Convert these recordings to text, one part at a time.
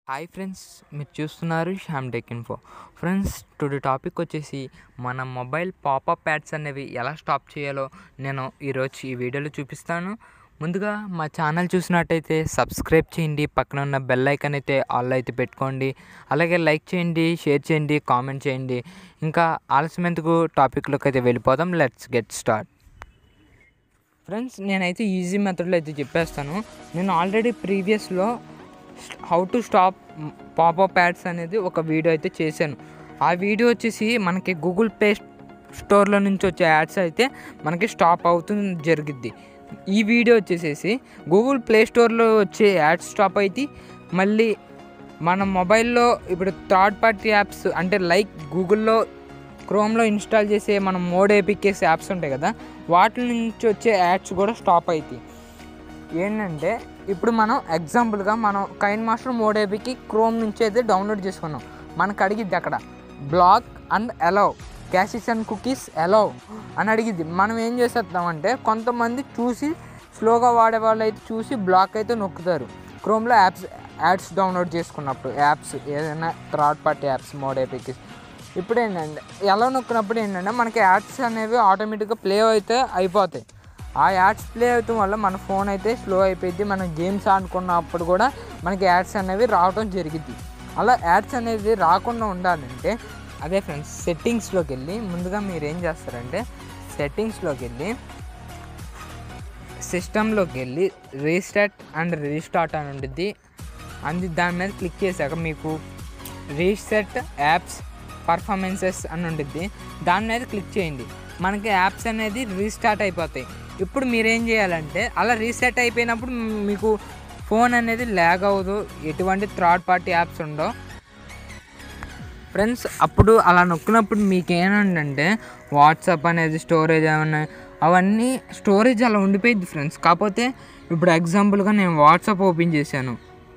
hi friends మీరు చూస్తున్నారు Shyam tech info friends today topic వచ్చేసి మన మొబైల్ పాపప్ యాడ్స్ అనేవి ఎలా స్టాప్ చేయాలో నేను ఈరోజు ఈ వీడియోలో చూపిస్తాను ముందుగా మా ఛానల్ చూసినట్టయితే సబ్స్క్రైబ్ చేయండి పక్కన ఉన్న బెల్ ఐకాన్ అయితే ఆల్ అయితే పెట్టుకోండి అలాగే లైక్ చేయండి షేర్ చేయండి కామెంట్ చేయండి ఇంకా ఆలస్యం ఎందుకు టాపిక్లోకి అయితే వెళ్ళిపోదాం లెట్స్ గెట్ స్టార్ట్ ఫ్రెండ్స్ నేనైతే ఈజీ మెథడ్లో అయితే చెప్పేస్తాను నేను ఆల్రెడీ ప్రీవియస్లో how to stop popup ads అనేది ఒక వీడియో అయితే చేశాను ఆ వీడియో వచ్చేసి మనకి గూగుల్ ప్లే స్టోర్లో నుంచి వచ్చే యాడ్స్ అయితే మనకి స్టాప్ అవుతుంది జరిగిద్ది ఈ వీడియో వచ్చేసేసి గూగుల్ ప్లే స్టోర్లో వచ్చే యాడ్స్ స్టాప్ అయితే మళ్ళీ మన మొబైల్లో ఇప్పుడు థర్డ్ పార్టీ యాప్స్ అంటే లైక్ గూగుల్లో క్రోమ్లో ఇన్స్టాల్ చేసే మనం మోడ్ ఏపీకేస్ యాప్స్ ఉంటాయి కదా వాటి నుంచి వచ్చే యాడ్స్ కూడా స్టాప్ అవుతాయి ఏంటంటే ఇప్పుడు మనం ఎగ్జాంపుల్గా మనం Kine Master mod APK Chrome నుంచి అయితే డౌన్లోడ్ చేసుకున్నాం మనకు అడిగిద్ది అక్కడ block and allow caches and cookies allow అని అడిగిద్ది మనం ఏం చేసేద్దామంటే కొంతమంది చూసి స్లోగా వాడే వాళ్ళు అయితే చూసి బ్లాక్ అయితే నొక్కుతారు క్రోమ్లో యాప్స్ యాడ్స్ డౌన్లోడ్ చేసుకున్నప్పుడు యాప్స్ ఏదైనా third party apps mod APK ఇప్పుడు ఏంటంటే ఎలా నొక్కినప్పుడు ఏంటంటే మనకి యాడ్స్ అనేవి ఆటోమేటిక్గా ప్లే అయితే అయిపోతాయి ఆ యాడ్స్ ప్లే అవటం వల్ల మన ఫోన్ అయితే స్లో అయిపోయింది మనం గేమ్స్ ఆడుకున్నప్పుడు కూడా మనకి యాడ్స్ అనేవి రావడం జరిగింది అలా యాడ్స్ అనేది రాకుండా ఉండాలంటే అదే ఫ్రెండ్స్ సెట్టింగ్స్లోకి వెళ్ళి ముందుగా మీరు ఏం చేస్తారంటే సెట్టింగ్స్లోకి వెళ్ళి సిస్టంలోకి వెళ్ళి రీస్టార్ట్ అండ్ రీస్టార్ట్ అని ఉంటుంది అంది దాని మీద క్లిక్ చేశాక మీకు రీసెట్ యాప్స్ పర్ఫార్మెన్సెస్ అని ఉంటుంది దాని మీద క్లిక్ చేయండి మనకి యాప్స్ అనేది రీస్టార్ట్ అయిపోతాయి ఇప్పుడు మీరు ఏం చేయాలంటే అలా రీసెట్ అయిపోయినప్పుడు మీకు ఫోన్ అనేది ల్యాగ్ అవ్వదు ఎటువంటి థర్డ్ పార్టీ యాప్స్ ఉండవు ఫ్రెండ్స్ అప్పుడు అలా నొక్కినప్పుడు మీకు ఏమంటే వాట్సాప్ అనేది స్టోరేజ్ ఏమన్నా అవన్నీ స్టోరేజ్ అలా ఉండిపోయింది ఫ్రెండ్స్ కాకపోతే ఇప్పుడు ఎగ్జాంపుల్గా నేను వాట్సాప్ ఓపెన్ చేశాను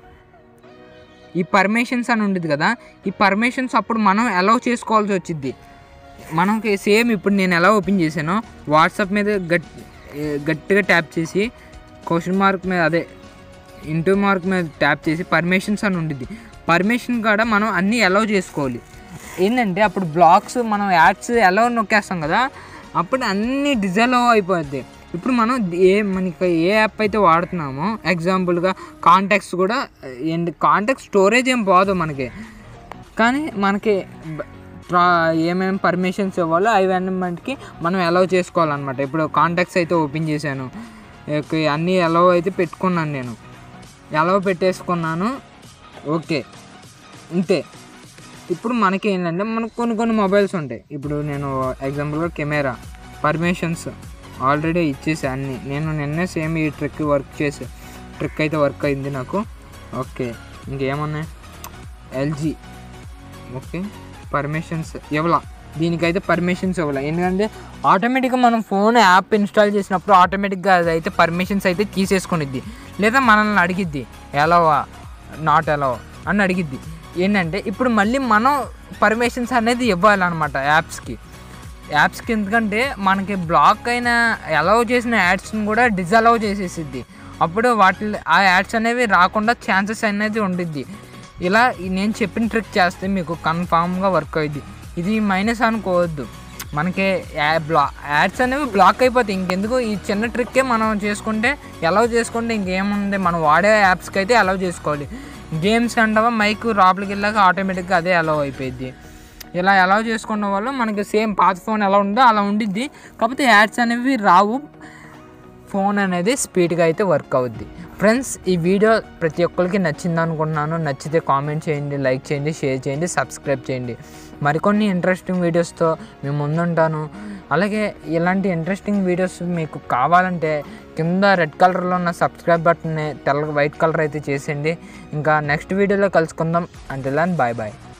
ఈ పర్మిషన్స్ అని ఉండేది కదా ఈ పర్మిషన్స్ అప్పుడు మనం అలౌ చేసుకోవాల్సి వచ్చింది మనకి సేమ్ ఇప్పుడు నేను ఎలా ఓపెన్ చేశానో వాట్సాప్ మీద గట్ గట్టిగా ట్యాప్ చేసి క్వశ్చన్ మార్క్ మీద అదే ఇంటూ మార్క్ మీద ట్యాప్ చేసి పర్మిషన్స్ అని ఉండిద్ది పర్మిషన్ కూడా మనం అన్నీ అలౌ చేసుకోవాలి ఏంటంటే అప్పుడు బ్లాగ్స్ మనం యాడ్స్ అలౌ నొక్కేస్తాం కదా అప్పుడు అన్నీ డిజలవ్ అయిపోద్ది ఇప్పుడు మనం ఏ మనకి ఏ యాప్ అయితే వాడుతున్నామో ఎగ్జాంపుల్గా కాంటాక్ట్స్ కూడా ఏంటి కాంటాక్ట్ స్టోరేజ్ ఏం పోదు మనకి కానీ మనకి ఏమేమి పర్మిషన్స్ ఇవ్వాలో అవన్నీ మనకి మనం అలౌ చేసుకోవాలన్నమాట ఇప్పుడు కాంటాక్ట్స్ అయితే ఓపెన్ చేశాను అన్నీ అలౌ అయితే పెట్టుకున్నాను నేను అలౌ పెట్టేసుకున్నాను ఓకే ఇంతే ఇప్పుడు మనకి ఏంటంటే మనకు కొన్ని కొన్ని మొబైల్స్ ఉంటాయి ఇప్పుడు నేను ఎగ్జాంపుల్గా కెమెరా పర్మిషన్స్ ఆల్రెడీ ఇచ్చేసా అన్నీ నేను నిన్నే సేమ్ ఈ ట్రిక్ వర్క్ చేసా ట్రిక్ అయితే వర్క్ అయింది నాకు ఓకే ఇంకేమున్నాయి ఎల్జీ ఓకే పర్మిషన్స్ ఇవ్వాల దీనికైతే పర్మిషన్స్ ఇవ్వాలి ఎందుకంటే ఆటోమేటిక్గా మనం ఫోన్ యాప్ ఇన్స్టాల్ చేసినప్పుడు ఆటోమేటిక్గా అది అయితే పర్మిషన్స్ అయితే తీసేసుకునిద్ది లేదా మనల్ని అడిగిద్ది ఎలావా నాట్ ఎలా అని అడిగిద్ది ఏంటంటే ఇప్పుడు మళ్ళీ మనం పర్మిషన్స్ అనేది ఇవ్వాలన్నమాట యాప్స్కి యాప్స్కి ఎందుకంటే మనకి బ్లాక్ అయిన అలౌ చేసిన యాడ్స్ని కూడా డిజలౌ చేసేసిద్ది అప్పుడు వాటి ఆ యాడ్స్ అనేవి రాకుండా ఛాన్సెస్ అనేది ఉండిద్ది ఇలా నేను చెప్పిన ట్రిక్ చేస్తే మీకు కన్ఫామ్గా వర్క్ అయ్యింది ఇది మైనస్ అనుకోవద్దు మనకి బ్లా యాడ్స్ అనేవి బ్లాక్ అయిపోతాయి ఇంకెందుకు ఈ చిన్న ట్రిక్కే మనం చేసుకుంటే అలౌ చేసుకుంటే ఇంకేముంది మనం వాడే యాప్స్కి అయితే అలౌ చేసుకోవాలి గేమ్స్ అంటావా మైక్ లోపలికి వెళ్ళాక ఆటోమేటిక్గా అదే అలౌ అయిపోయింది ఇలా అలౌ చేసుకున్న వల్ల మనకి సేమ్ పాత ఫోన్ ఎలా ఉందో అలా ఉండిద్ది కాకపోతే యాడ్స్ అనేవి రావు ఫోన్ అనేది స్పీడ్గా అయితే వర్క్ అవుద్ది ఫ్రెండ్స్ ఈ వీడియో ప్రతి ఒక్కరికి నచ్చింది అనుకుంటున్నాను నచ్చితే కామెంట్ చేయండి లైక్ చేయండి షేర్ చేయండి సబ్స్క్రైబ్ చేయండి మరికొన్ని ఇంట్రెస్టింగ్ వీడియోస్తో మేము ముందుంటాను అలాగే ఇలాంటి ఇంట్రెస్టింగ్ వీడియోస్ మీకు కావాలంటే కింద రెడ్ కలర్లో ఉన్న సబ్స్క్రైబ్ బటన్ని తెల్ల వైట్ కలర్ అయితే చేసేయండి ఇంకా నెక్స్ట్ వీడియోలో కలుసుకుందాం అంటే బాయ్ బాయ్